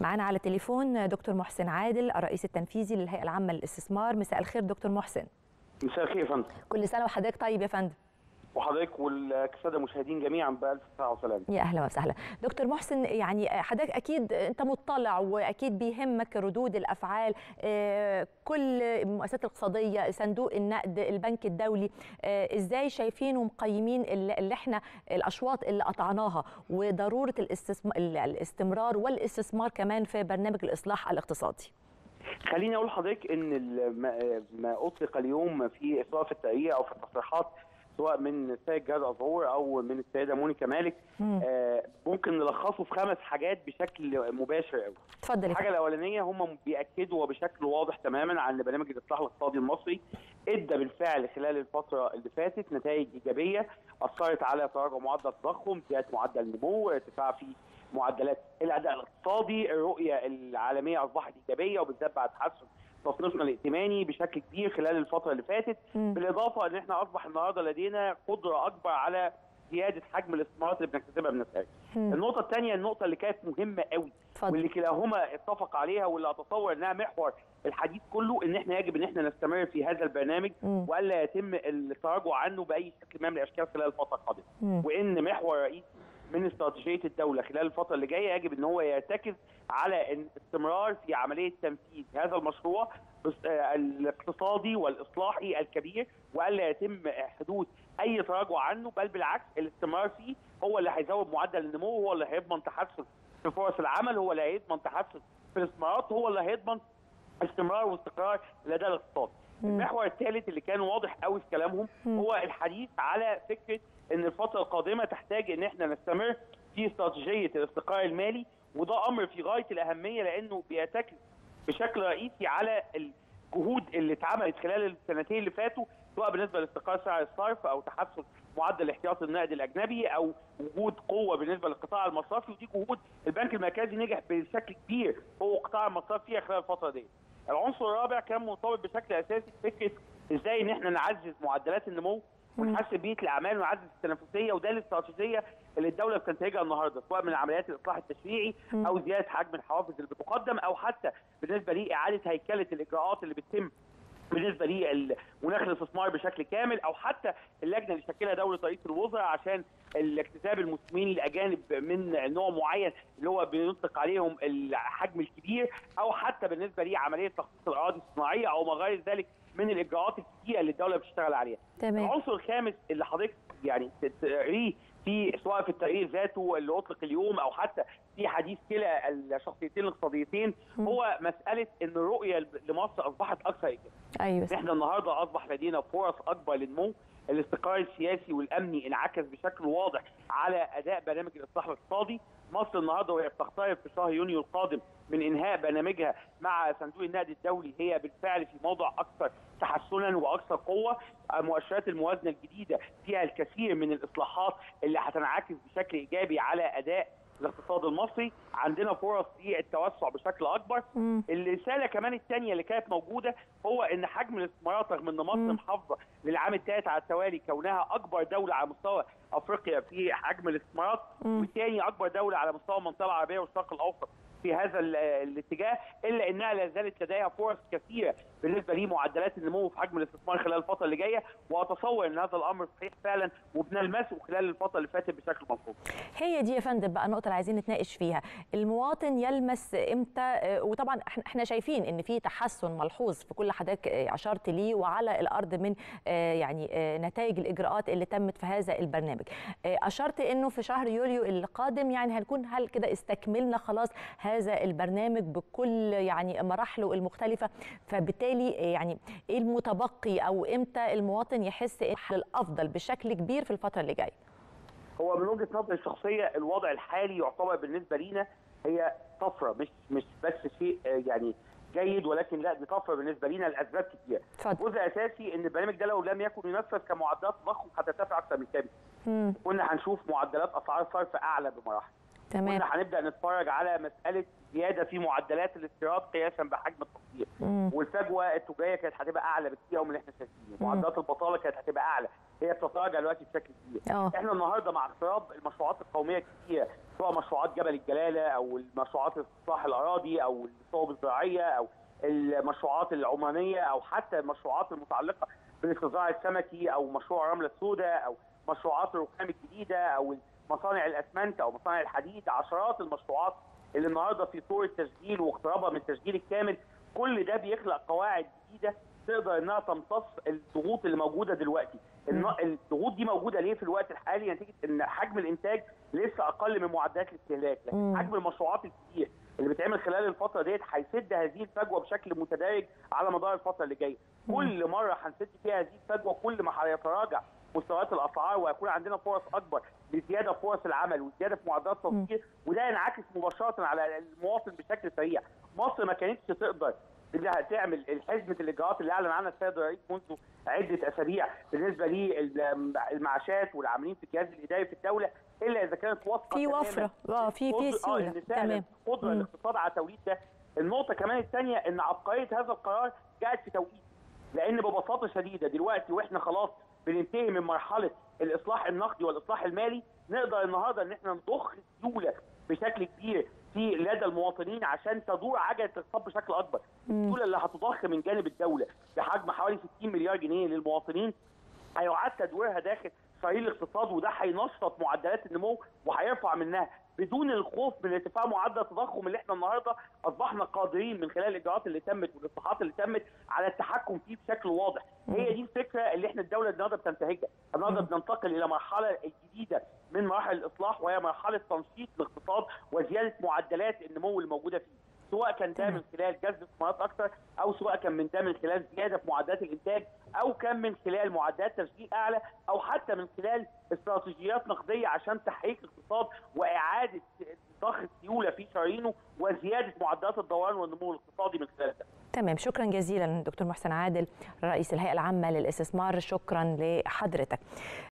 معانا على التليفون دكتور محسن عادل الرئيس التنفيذي للهيئه العامه للاستثمار مساء الخير دكتور محسن مساء الخير يا فندم كل سنه وحضرتك طيب يا فندم وحضرتك والساده المشاهدين جميعا بالف صحه وسلامه يا اهلا وسهلا دكتور محسن يعني حضرتك اكيد انت مطلع واكيد بيهمك ردود الافعال كل المؤسسات الاقتصاديه صندوق النقد البنك الدولي ازاي شايفين ومقيمين اللي احنا الاشواط اللي قطعناها وضروره الاستمرار والاستثمار كمان في برنامج الاصلاح الاقتصادي خليني اقول لحضرتك ان ما اطلق اليوم في اصلاح التقرير او في التصريحات سواء من السيد جاد ازهور او من السيده مونيكا مالك آه ممكن نلخصه في خمس حاجات بشكل مباشر قوي اتفضل الحاجه الاولانيه هم بياكدوا بشكل واضح تماما على ان برنامج الاصلاح الاقتصادي المصري ادى بالفعل خلال الفتره اللي فاتت نتائج ايجابيه اثرت على تراجع معدل التضخم زياده معدل النمو ارتفاع في معدلات الاداء الاقتصادي الرؤيه العالميه اصبحت ايجابيه وبالذات بعد تحسن تصنيفنا الائتماني بشكل كبير خلال الفتره اللي فاتت م. بالاضافه ان احنا اصبح النهارده لدينا قدره اكبر على زياده حجم الاستثمارات اللي بنكتسبها من الخارج. النقطه الثانيه النقطه اللي كانت مهمه قوي فضل. واللي كلاهما اتفق عليها واللي اتصور انها محور الحديث كله ان احنا يجب ان احنا نستمر في هذا البرنامج م. والا يتم التراجع عنه باي شكل ما من الاشكال خلال الفتره القادمه. وان محور رئيسي من استراتيجيه الدوله خلال الفتره اللي جايه يجب ان هو يرتكز على الاستمرار في عمليه تنفيذ هذا المشروع الاقتصادي والاصلاحي الكبير والا يتم حدوث اي تراجع عنه بل بالعكس الاستمرار فيه هو اللي هيزود معدل النمو هو اللي هيضمن تحسن في فرص العمل هو اللي هيضمن تحسن في الاستثمارات هو اللي هيضمن استمرار واستقرار الاداء الاقتصادي. المحور الثالث اللي كان واضح قوي في كلامهم هو الحديث على فكره ان الفتره القادمه تحتاج ان احنا نستمر في استراتيجيه الاستقرار المالي وده امر في غايه الاهميه لانه بيعتكس بشكل رئيسي على الجهود اللي اتعملت خلال السنتين اللي فاتوا سواء بالنسبه لاستقرار سعر الصرف او تحسن معدل احتياط النقد الاجنبي او وجود قوه بالنسبه للقطاع المصرفي ودي جهود البنك المركزي نجح بشكل كبير هو قطاع المصرف فيها خلال الفتره دي. العنصر الرابع كان مرتبط بشكل اساسي فكره ازاي ان احنا نعزز معدلات النمو ونحسن بيئه الاعمال ونعزز التنافسيه وده الاستراتيجيه اللي الدوله بتنتهجها النهارده سواء من عمليات الاصلاح التشريعي او زياده حجم الحوافز اللي بتقدم او حتى بالنسبه لاعاده هيكله الاجراءات اللي بتتم بالنسبه لمناخ الاستثمار بشكل كامل او حتى اللجنه اللي شكلها دوله رئيس الوزراء عشان الاكتساب المسلمين الاجانب من نوع معين اللي هو بينطق عليهم الحجم الكبير او حتى بالنسبه لعمليه تخصيص الاراضي الصناعيه او ما غير ذلك من الاجراءات الكتيره اللي الدوله بتشتغل عليها. تمام. العنصر الخامس اللي حضرتك يعني تقريه في سواء في التقرير ذاته اللي اطلق اليوم او حتى في حديث كلا الشخصيتين الاقتصاديتين هو مساله ان الرؤيه لمصر اصبحت اكثر ايجابيه. ايوه احنا النهارده اصبح لدينا فرص اكبر للنمو الاستقرار السياسي والامني انعكس بشكل واضح على اداء برنامج الاصلاح الاقتصادي مصر النهارده وهي بتقترب في شهر يونيو القادم من انهاء برنامجها مع صندوق النقد الدولي هي بالفعل في موضع اكثر تحسنا واكثر قوه مؤشرات الموازنه الجديده فيها الكثير من الاصلاحات اللي هتنعكس بشكل ايجابي على اداء الاقتصاد المصري عندنا فرص للتوسع بشكل اكبر مم. الرساله كمان الثانيه اللي كانت موجوده هو ان حجم الاستثمارات رغم ان مصر مم. محافظه للعام الثالث على التوالي كونها اكبر دوله على مستوى افريقيا في حجم الاستثمارات مم. وثاني اكبر دوله على مستوى المنطقه العربيه والشرق الاوسط في هذا ال- الاتجاه الا انها لا زالت لديها فرص كثيره بالنسبه لمعدلات النمو في حجم الاستثمار خلال الفتره اللي جايه واتصور ان هذا الامر صحيح فعلا وبنلمسه خلال الفتره اللي فاتت بشكل ملحوظ. هي دي يا فندم بقى النقطة اللي عايزين نتناقش فيها، المواطن يلمس امتى آه، وطبعا إحنا- احنا شايفين ان في تحسن ملحوظ في كل حضرتك آه، اشرت ليه وعلى الارض من آه، يعني آه، نتائج الاجراءات اللي تمت في هذا البرنامج. آه، اشرت انه في شهر يوليو القادم يعني هنكون هل كده استكملنا خلاص هذا البرنامج بكل يعني مراحله المختلفة فبالتالي آه، يعني ايه المتبقي او امتى المواطن يحس إن الافضل بشكل كبير في الفترة اللي جايه؟ هو من وجهه نظري الشخصيه الوضع الحالي يعتبر بالنسبه لينا هي طفره مش مش بس شيء آه، يعني جيد ولكن لا دي طفره بالنسبه لينا لاسباب كتير. اتفضل. جزء اساسي ان البرنامج ده لو لم يكن ينفذ كمعدلات تضخم هترتفع اكثر من كده. مم. كنا هنشوف معدلات اسعار صرف اعلى بمراحل. تمام كنا هنبدا نتفرج على مساله زياده في معدلات الاستيراد قياسا بحجم التصدير. مم. والفجوه التجاريه كانت هتبقى اعلى بكتير قوي من اللي احنا شايفينه، معدلات البطاله كانت هتبقى اعلى، هي بتتراجع دلوقتي بشكل كبير. اه احنا النهارده مع اقتراب المشروعات القوميه الكتيره سواء مشروعات جبل الجلاله او المشروعات استصلاح الاراضي او الصوب الزراعيه او المشروعات العمرانيه او حتى المشروعات المتعلقه بالاستزراع السمكي او مشروع الرمله السوداء او مشروعات الرخام الجديده او مصانع الاسمنت او مصانع الحديد عشرات المشروعات اللي النهارده في طور التسجيل واقترابها من التسجيل الكامل كل ده بيخلق قواعد جديده تقدر انها تمتص الضغوط اللي موجوده دلوقتي الضغوط دي موجوده ليه في الوقت الحالي نتيجه ان حجم الانتاج لسه اقل من معدلات الاستهلاك لكن حجم المشروعات الكتير اللي بيتعمل خلال الفتره ديت هيسد هذه الفجوه بشكل متدرج على مدار الفتره اللي جايه كل مره هنسد فيها هذه الفجوه كل ما هيتراجع مستويات الاسعار ويكون عندنا فرص اكبر لزياده في فرص العمل وزياده في معدلات التصدير وده ينعكس مباشره على المواطن بشكل سريع مصر ما كانتش تقدر انها تعمل حزمه الاجراءات اللي اعلن عنها السيد الرئيس منذ عده اسابيع بالنسبه للمعاشات والعاملين في الجهاز الاداري في الدوله الا اذا كانت واثقه في وفره اه في في سيوله تمام قدره الاقتصاد على توليد ده النقطه كمان الثانيه ان عبقريه هذا القرار جاءت في توقيت لان ببساطه شديده دلوقتي واحنا خلاص بننتهي من مرحله الاصلاح النقدي والاصلاح المالي نقدر النهارده ان احنا نضخ السيوله بشكل كبير في لدى المواطنين عشان تدور عجله الاقتصاد بشكل اكبر. السيوله اللي هتضخ من جانب الدوله بحجم حوالي 60 مليار جنيه للمواطنين هيعاد تدويرها داخل صعيد الاقتصاد وده هينشط معدلات النمو وهيرفع منها بدون الخوف من ارتفاع معدل التضخم اللي احنا النهارده اصبحنا قادرين من خلال الاجراءات اللي تمت والاصلاحات اللي تمت على التحكم فيه بشكل واضح. هي دي الفكره اللي احنا الدوله النهارده بتنتهجها، النهارده بننتقل الى مرحله جديده من مراحل الاصلاح وهي مرحله تنشيط الاقتصاد وزياده معدلات النمو الموجوده فيه. سواء كان ده من خلال جذب استثمارات اكثر او سواء كان من ده من خلال زياده في معدلات الانتاج او كان من خلال معدلات تشغيل اعلى او حتى من خلال استراتيجيات نقديه عشان تحريك الاقتصاد واعاده ضخ السيوله في شرايينه وزياده معدلات الدوران والنمو الاقتصادي من خلال ده. تمام شكرا جزيلا دكتور محسن عادل رئيس الهيئه العامه للاستثمار شكرا لحضرتك.